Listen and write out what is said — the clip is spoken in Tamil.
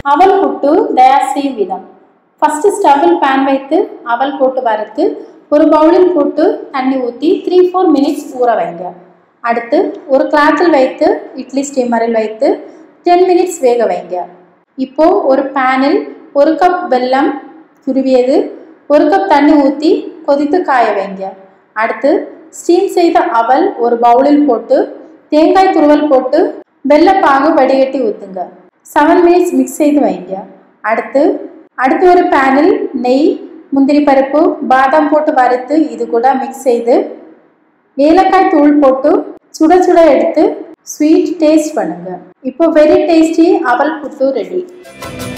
அவல் புட்டு தயார் செய்யும் விதம் ஃபஸ்ட்டு ஸ்டவ்வில் பேன் வைத்து அவல் போட்டு வறுத்து ஒரு பவுலில் போட்டு தண்ணி ஊற்றி த்ரீ ஃபோர் மினிட்ஸ் ஊற வைங்க அடுத்து ஒரு கிளாத்தில் வைத்து இட்லி ஸ்டீமரில் வைத்து டென் மினிட்ஸ் வேக வைங்க இப்போ ஒரு பேனில் ஒரு கப் வெல்லம் துருவியது ஒரு கப் தண்ணி ஊற்றி கொதித்து காய வைங்க அடுத்து ஸ்டீம் செய்த அவல் ஒரு பவுலில் போட்டு தேங்காய் துருவல் போட்டு வெள்ளப்பாகு வடிகட்டி ஊற்றுங்க செவன் மினிட்ஸ் மிக்ஸ் செய்து வைங்க அடுத்து அடுத்து ஒரு பேனில் நெய் முந்திரி பருப்பு பாதாம் போட்டு வறுத்து இது கூட மிக்ஸ் செய்து ஏலக்காய் தூள் போட்டு சுட சுட எடுத்து ஸ்வீட் டேஸ்ட் பண்ணுங்க இப்போ வெரி டேஸ்டி அவல் புட்டு ரெடி